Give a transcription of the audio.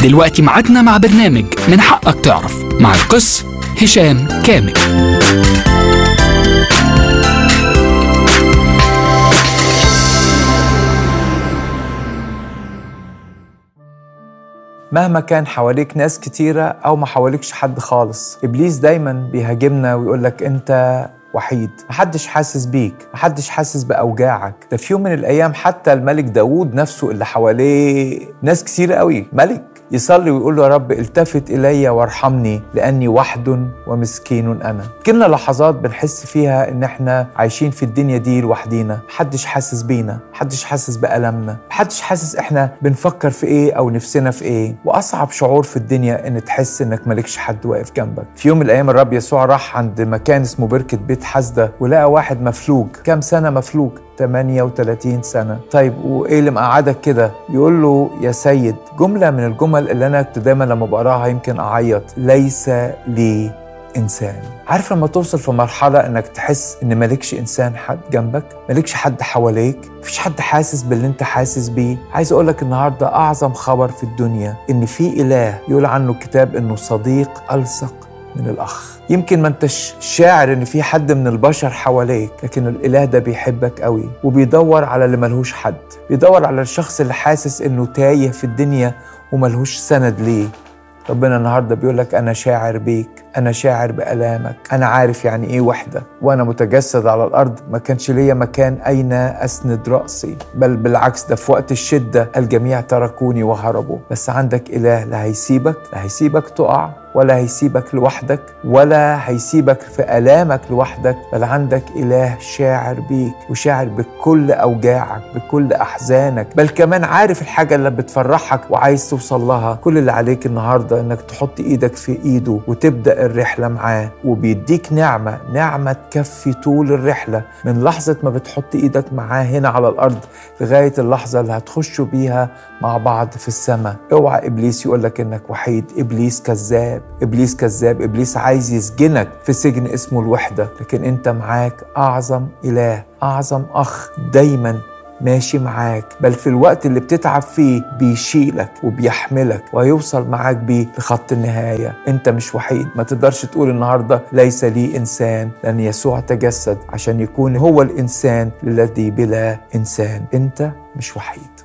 دلوقتي ميعادنا مع برنامج من حقك تعرف مع القس هشام كامل مهما كان حواليك ناس كتيرة أو ما حواليكش حد خالص إبليس دايما بيهاجمنا ويقولك أنت وحيد محدش حاسس بيك محدش حاسس بأوجاعك ده في يوم من الأيام حتى الملك داوود نفسه اللي حواليه ناس كتير قوي ملك يصلي ويقول له يا رب التفت إلي وارحمني لأني وحد ومسكين أنا كنا لحظات بنحس فيها إن إحنا عايشين في الدنيا دي لوحدينا محدش حاسس بينا محدش حاسس بألمنا محدش حاسس إحنا بنفكر في إيه أو نفسنا في إيه وأصعب شعور في الدنيا إن تحس إنك مالكش حد واقف جنبك في يوم من الأيام الرب يسوع راح عند مكان اسمه بركة بيت حسدة ولقى واحد مفلوج كام سنة مفلوج 38 سنة طيب وإيه اللي مقعدك كده يقول له يا سيد جملة من الجمل اللي أنا كنت دايما لما بقراها يمكن أعيط ليس لي إنسان عارف لما توصل في مرحلة إنك تحس إن مالكش إنسان حد جنبك مالكش حد حواليك مفيش حد حاسس باللي انت حاسس بيه عايز اقولك النهاردة أعظم خبر في الدنيا إن في إله يقول عنه الكتاب إنه صديق ألصق من الأخ يمكن ما انتش شاعر ان في حد من البشر حواليك لكن الاله ده بيحبك قوي وبيدور على اللي ملهوش حد بيدور على الشخص اللي حاسس انه تايه في الدنيا وملهوش سند ليه ربنا النهارده بيقول لك انا شاعر بيك انا شاعر بالامك انا عارف يعني ايه وحده وانا متجسد على الارض ما كانش ليا مكان اين اسند راسي بل بالعكس ده في وقت الشده الجميع تركوني وهربوا بس عندك اله لا هيسيبك لا هيسيبك تقع ولا هيسيبك لوحدك ولا هيسيبك في آلامك لوحدك بل عندك إله شاعر بيك وشاعر بكل أوجاعك بكل أحزانك بل كمان عارف الحاجة اللي بتفرحك وعايز توصل لها كل اللي عليك النهاردة إنك تحط إيدك في إيده وتبدأ الرحلة معاه وبيديك نعمة نعمة تكفي طول الرحلة من لحظة ما بتحط إيدك معاه هنا على الأرض لغاية اللحظة اللي هتخشوا بيها مع بعض في السماء اوعى إبليس يقولك إنك وحيد إبليس كذاب ابليس كذاب ابليس عايز يسجنك في سجن اسمه الوحده لكن انت معاك اعظم اله اعظم اخ دايما ماشي معاك بل في الوقت اللي بتتعب فيه بيشيلك وبيحملك ويوصل معاك بيه لخط النهاية انت مش وحيد ما تقدرش تقول النهاردة ليس لي إنسان لأن يسوع تجسد عشان يكون هو الإنسان الذي بلا إنسان انت مش وحيد